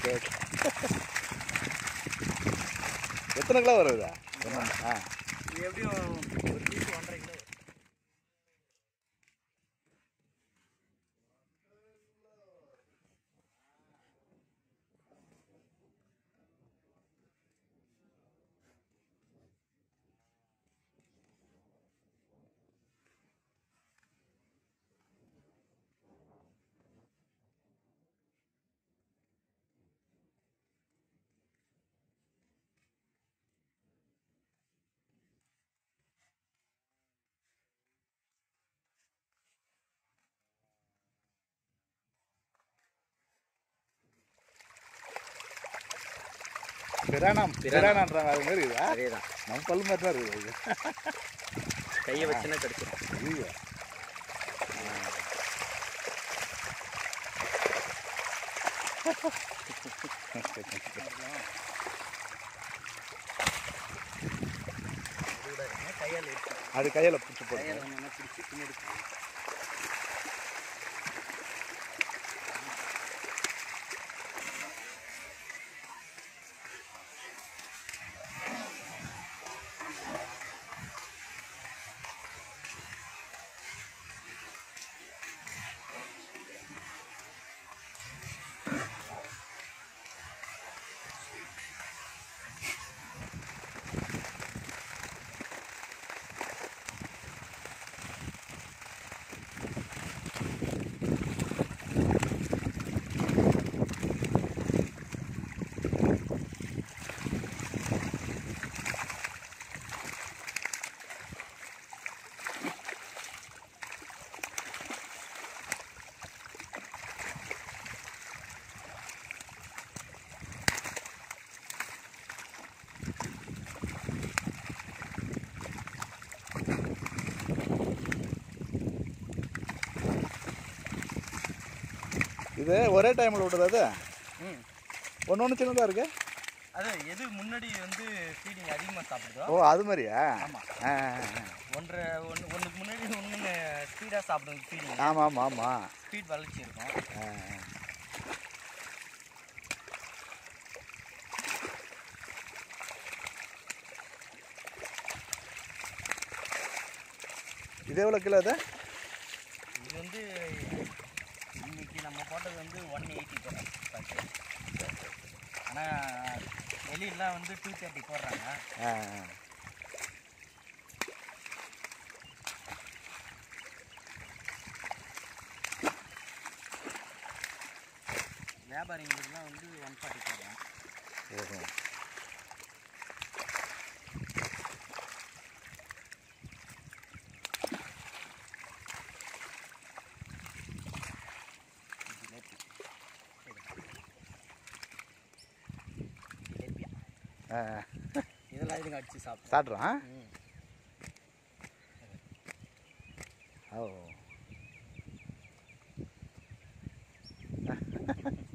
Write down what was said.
Okay okay எத்தனை kilo வரும் இதா ஆ இது எப்படியும் ஒரு பீஸ் ஒன்றரை கிலோ வரும். பிராணம் பிராணான்றாங்க அது மாதிரி இதா அதேதான் நம்ம பல்லு மாதிரி தான் இருக்குது இது. கையை வச்சுன்னா கடிச்சிடும் ஐயோ. கையால் இருக்கு அது கையில் பிடிச்சி போடுங்க கையால் ஒன்று பிடிச்சி பின்னாடி போகும். இது ஒரே டைமில் விடுறது அது ம் ஒன்று ஒன்று சின்னதாக இருக்கு அது எது முன்னாடி வந்து ஃபீடிங் அதிகமாக சாப்பிடுதோ ஓ அது மாதிரியா ஆமாம் ஆ ஒன்றரை ஒன்று ஒன்றுக்கு முன்னாடி ஒன்று ஸ்பீடாக சாப்பிடும் ஃபீடிங் ஆமாம் ஆமாம் ஆமாம் ஸ்பீட் வளர்ச்சி இருக்கும் ஆ இது எவ்வளோ கிலோ அது இது வந்து இன்னைக்கு நம்ம போட்டது வந்து ஒன் எயிட்டி போடுறோம் பத்து ஆனால் வெளியெல்லாம் வந்து டூ தேர்ட்டி போடுறாங்க ஆ வியாபாரிங்களுக்குலாம் வந்து ஒன் ஃபார்ட்டி போடுறோம் ஓஹோ ஜிலேபி ஜிலேபியா ஆ இதெல்லாம் இதுங்க அடித்து சாப்பிடும் சாப்பிட்றான் ம் ஓ